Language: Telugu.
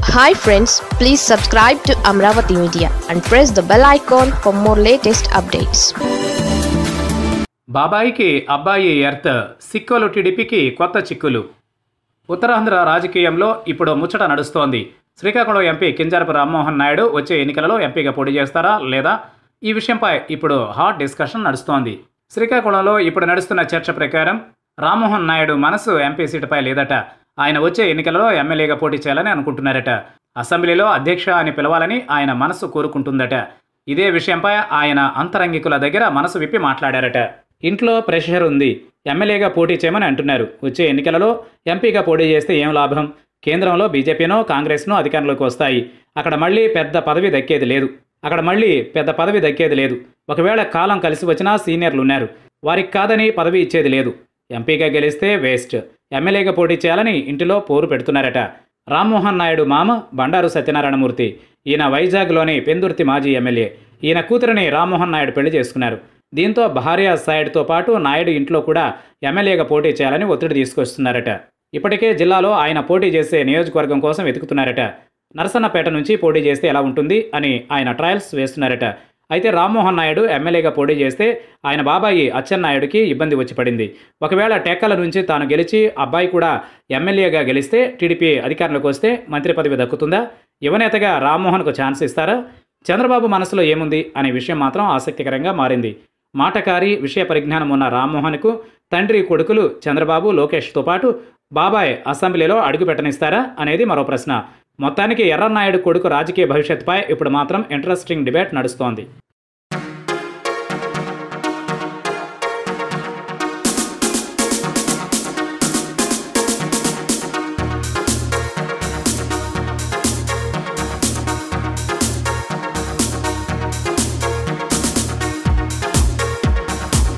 hi friends please subscribe to Amaravati media and press the bell icon for more latest updates బాబాయికి అబ్బాయి ఎర్త్ సిక్కులు టీడీపీకి కొత్త చిక్కులు ఉత్తరాంధ్ర రాజకీయంలో ఇప్పుడు ముచ్చట నడుస్తోంది శ్రీకాకుళం ఎంపీ కింజరపు రామ్మోహన్ నాయుడు వచ్చే ఎన్నికలలో ఎంపీగా పోటీ చేస్తారా లేదా ఈ విషయంపై ఇప్పుడు హాట్ డిస్కషన్ నడుస్తోంది శ్రీకాకుళంలో ఇప్పుడు నడుస్తున్న చర్చ ప్రకారం రామ్మోహన్ నాయుడు మనసు ఎంపీ సీటుపై లేదట ఆయన వచ్చే ఎన్నికలలో ఎమ్మెల్యేగా పోటీ చేయాలని అనుకుంటున్నారట అసెంబ్లీలో అధ్యక్ష అని పిలవాలని ఆయన మనసు కోరుకుంటుందట ఇదే విషయంపై ఆయన అంతరంగికుల దగ్గర మనసు విప్పి మాట్లాడారట ఇంట్లో ప్రెషర్ ఉంది ఎమ్మెల్యేగా పోటీ చేయమని అంటున్నారు వచ్చే ఎన్నికలలో ఎంపీగా పోటీ చేస్తే ఏం లాభం కేంద్రంలో బీజేపీనో కాంగ్రెస్నో అధికారంలోకి వస్తాయి అక్కడ మళ్ళీ పెద్ద పదవి దక్కేది లేదు అక్కడ మళ్ళీ పెద్ద పదవి దక్కేది లేదు ఒకవేళ కాలం కలిసి వచ్చినా సీనియర్లు ఉన్నారు వారికి కాదని పదవి ఇచ్చేది లేదు ఎంపీగా గెలిస్తే వేస్ట్ ఎమ్మెల్యేగా పోటీ చేయాలని ఇంటిలో పోరు పెడుతున్నారట రామ్మోహన్ నాయుడు మామ బండారు సత్యనారాయణమూర్తి ఈయన వైజాగ్లోని పెందుర్తి మాజీ ఎమ్మెల్యే ఈయన కూతురిని రామ్మోహన్ నాయుడు పెళ్లి చేసుకున్నారు దీంతో భార్య సైడ్తో పాటు నాయుడు ఇంట్లో కూడా ఎమ్మెల్యేగా పోటీ చేయాలని ఒత్తిడి తీసుకొస్తున్నారట ఇప్పటికే జిల్లాలో ఆయన పోటీ చేసే నియోజకవర్గం కోసం వెతుకుతున్నారట నరసన్నపేట నుంచి పోటీ చేస్తే ఎలా ఉంటుంది అని ఆయన ట్రయల్స్ వేస్తున్నారట అయితే రామ్మోహన్ నాయుడు ఎమ్మెల్యేగా పోటీ చేస్తే ఆయన బాబాయి అచ్చెన్నాయుడికి ఇబ్బంది వచ్చి పడింది ఒకవేళ టెక్కల నుంచి తాను గెలిచి అబ్బాయి కూడా ఎమ్మెల్యేగా గెలిస్తే టీడీపీ అధికారంలోకి వస్తే మంత్రి పదవి దక్కుతుందా యువనేతగా రామ్మోహన్కు ఛాన్స్ ఇస్తారా చంద్రబాబు మనసులో ఏముంది అనే విషయం మాత్రం ఆసక్తికరంగా మారింది మాటకారి విషయ పరిజ్ఞానం ఉన్న రామ్మోహన్కు తండ్రి కొడుకులు చంద్రబాబు లోకేష్తో పాటు బాబాయ్ అసెంబ్లీలో అడుగు పెట్టనిస్తారా అనేది మరో ప్రశ్న మొత్తానికి ఎర్రన్నాయుడు కొడుకు రాజకీయ భవిష్యత్తుపై ఇప్పుడు మాత్రం ఇంట్రెస్టింగ్ డిబేట్ నడుస్తోంది